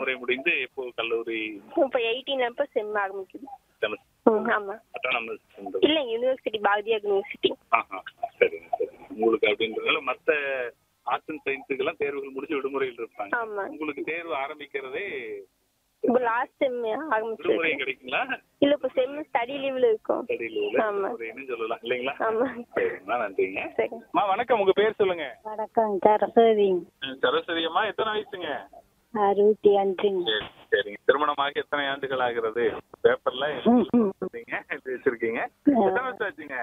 விடுமுறை முடிந்து எப்போ கல்லூரி இப்போ எயிட்டீன் அப்போ செம் ஆரம்பிக்குது ம் ஆமாம் autonomous இந்த- இல்லை யூனிவர்சிட்டி பாரதியார் யூனிவர்சிட்டி ஆஹா, சரிங்க சரிங்க உங்களுக்கு அப்படின்றதுனால மத்த ஆர்ட்ஸ் அண்ட் சயின்ஸுக்கெல்லாம் தேர்வுகள் முடிச்சு விடுமுறையில் இருப்பாங்க ஆமாம் உங்களுக்கு தேர்வு ஆரம்பிக்கிறதே இப்போ லாஸ்ட் செம் விடுமுறை ஆரம்பிச்சிருக்கு கிடைக்குங்களா இல்லை இப்போ செம் ஸ்டடி லீவில் இருக்கும் ஸ்டடியில ஆமா. விடுமுறைன்னு சொல்லலாம் இல்லைங்களா ஆமாம் சரிங்கம்மா நன்றிங்க சரி அம்மா வணக்கம் உங்க பேர் சொல்லுங்க வணக்கம் சரஸ்வதி அஹ் சரஸ்வதி அம்மா எத்தனை வயசுங்க அறுபத்தி அஞ்சுங்க சரி சரிங்க திருமணமாக எத்தனை ஆண்டுகள் ஆகிறது பேப்பர்ல எழுதிங்க, எழுதி வச்சிருக்கீங்க எத்தனை வருஷம் ஆச்சுங்க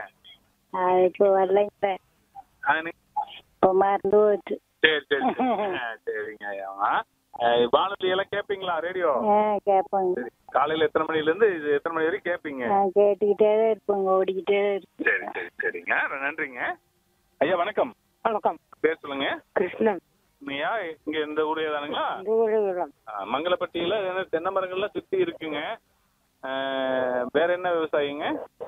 அது இப்போ வரலைங்க ஆ, நீ- இப்போ மறந்து போச்சு சரி சரி சரி. ஆ, சரிங்க ஐயாமா அஹ் வானொலி எல்லாம் கேட்பீங்களா ரேடியோ ஆ கேட்பேங்க சரி காலையில எத்தனை மணில இருந்து இது எத்தனை மணி வரைக்கும் கேட்பீங்க ஆ கேட்டுக்கிட்டே தான் இருப்பேங்க ஓடிக்கிட்டே தான் இருப்பேன் சரி சரி சரிங்க நன்றிங்க ஐயா வணக்கம் வணக்கம் பேர் சொல்லுங்க கிருஷ்ணன் ஐயா இங்க இந்த ஊரே தானுங்களா தூரம் ஆ, மங்களப்பட்டியில என்ன தென்னை மரங்கள்லாம் சுத்தி இருக்குங்க ஆ, வேற என்ன விவசாயிங்க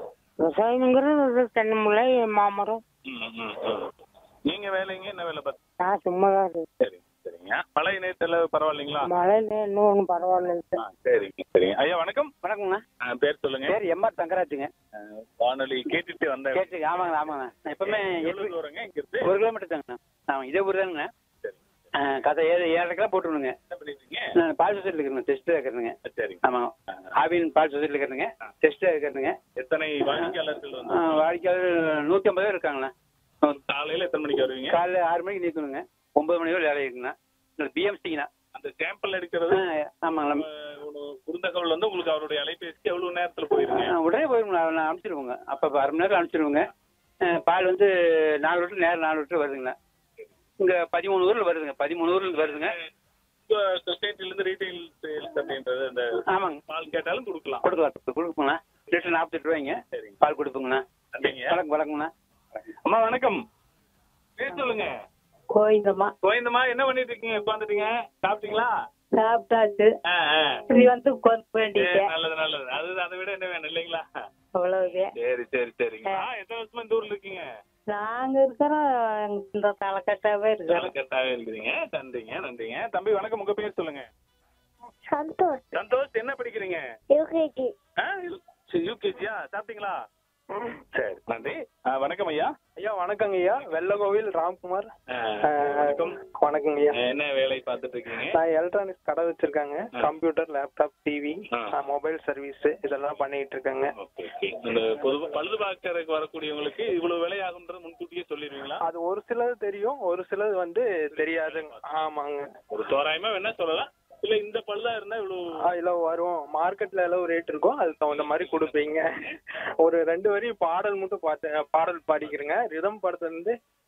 விவசாயங்கிறது தென்னமுல்லை மாமரம் ம், ம், ம். நீங்க வேலைங்க என்ன வேலை பார்த்து நான் சும்மா தான் இருக்கேன் சரி சரிங்க மழை நேரத்துல பரவாயில்லைங்களா மழை இன்னும் ஒன்றும் பரவாயில்ல ஆ, சரிங்க சரிங்க ஐயா வணக்கம் வணக்கங்கண்ணா ஆ, பேர் சொல்லுங்க பேர் எம்ஆர் தங்கராஜுங்க ஆ, வானொலி கேட்டுட்டு வந்தேன் கேட்டு ஆமாங்க ஆமாங்க நான் எப்பவுமே எவ்வளவு தூரங்க இங்க இருந்து ஒரு கிலோமீட்டர் தாங்கண்ணா ஆமாம் இதே ஊர் தானுங்க சரி கதை ஏழு ஏழரை கிலோ போட்டுருணுங்க என்ன பண்ணிருக்கீங்க நான் பால் சொசைட்டியில் இருக்கிறேங்க டெஸ்ட்டில் இருக்கிறேங்க சரிங்க ஆமாம் ஆவின் பால் சொசைட்டியில் இருக்கிறேங்க டெஸ்ட்டில் இருக்கிறேங்க எத்தனை வாடிக்கையாளர்கள் வந்து வாடிக்கையாளர் நூற்றி ஐம்பது பேர் இருக்காங்கண்ணா காலையில எத்தனை மணிக்கு வருவீங்க காலைல ஆறு மணிக்கு நிற்கணுங்க ஒன்பது மணி வரை வேலை இருக்குங்கண்ணா பிஎம்சிங்கண்ணா அந்த சாம்பிள் எடுக்கிறது ஆமாங்களா குருந்தகவல் வந்து உங்களுக்கு அவருடைய அலைபேசிக்கு எவ்வளவு நேரத்துல போயிருங்க ஆ, உடனே போயிருங்க நான் அனுப்பிச்சிருவோங்க அப்போ அரை மணி நேரம் அனுப்பிச்சிருவோங்க ஆ, பால் வந்து நாலு லிட்டர் நேரம் நாலு லிட்டர் வருதுங்கண்ணா இங்கே பதிமூணு ஊரில் வருதுங்க பதிமூணு ஊரில் வருதுங்க சொசைட்டில இருந்து ரீட்டைல் சேல்ஸ் அப்படின்றது அந்த ஆமாங்க பால் கேட்டாலும் கொடுக்கலாம் கொடுக்கலாம் கொடுப்போங்கண்ணா லிட்டர் நாற்பத்தெட்டு ரூபாய்ங்க சரிங்க பால் கொடுப்போங்கண்ணா நன்றிங்க வணக்கம் வணக்கம்ண்ணா அம்மா வணக்கம் பேர் சொல்லுங்க கோயிந்தம்மா கோயந்தம்மா என்ன பண்ணிட்டு இருக்கீங்க உட்காந்துட்டீங்க சாப்பிட்டீங்களா சாப்பிட்டாச்சு ஆ, ஆ. இது வந்து உட்காந்து சரி, வேண்டிட்டேன் நல்லது நல்லது அது அதை விட என்ன வேணும் இல்லைங்களா அவ்வளவுதான் சரி சரி சரிங்க ஆ, எத்தனை வருஷமா இந்த ஊர்ல இருக்கீங்க நாங்க இருக்கிறோம் இந்த தலைக்கட்டாவே இருக்கிறோம் கரெக்டாவே இருக்கிறீங்க நன்றிங்க நன்றிங்க தம்பி வணக்கம் உங்க பேர் சொல்லுங்க சந்தோஷ் சந்தோஷ் என்ன படிக்கிறீங்க யூகேஜி யூகேஜியா சாப்பிட்டீங்களா சரி நன்றி ஆ, வணக்கம் ஐயா ஐயா வணக்கங்க ஐயா வெள்ளகோவில் ராம்குமார் ஆ, அஹ், வணக்கம் வணக்கங்க ஐயா என்ன வேலை பார்த்துட்டு இருக்கீங்க நான் எலக்ட்ரானிக்ஸ் கடை வச்சிருக்காங்க கம்ப்யூட்டர் லேப்டாப் டிவி ஆ. மொபைல் சர்வீஸ் இதெல்லாம் பண்ணிட்டு இருக்கேங்க ஓகே ஓகே இந்த பொது பழுது பார்க்கறதுக்கு வரக்கூடியவங்களுக்கு இவ்வளவு விலை ஆகுன்றது முன்கூட்டியே சொல்லிடுவீங்களா அது ஒரு சிலது தெரியும் ஒரு சிலது வந்து தெரியாதுங்க ஆமாங்க ஒரு தோராயமா வேணா சொல்லலாம் இல்ல இந்த பழுதா இருந்தா இவ்வளவு ஆ, இல்ல வரும் மார்க்கெட்ல எல்லாம் ரேட் இருக்கும் அதுக்கு தகுந்த மாதிரி கொடுப்பீங்க ஒரு ரெண்டு வரி பாடல் மட்டும் பார்த்து பாடல் பாடிக்கிறேங்க ரிதம் படத்துல இருந்து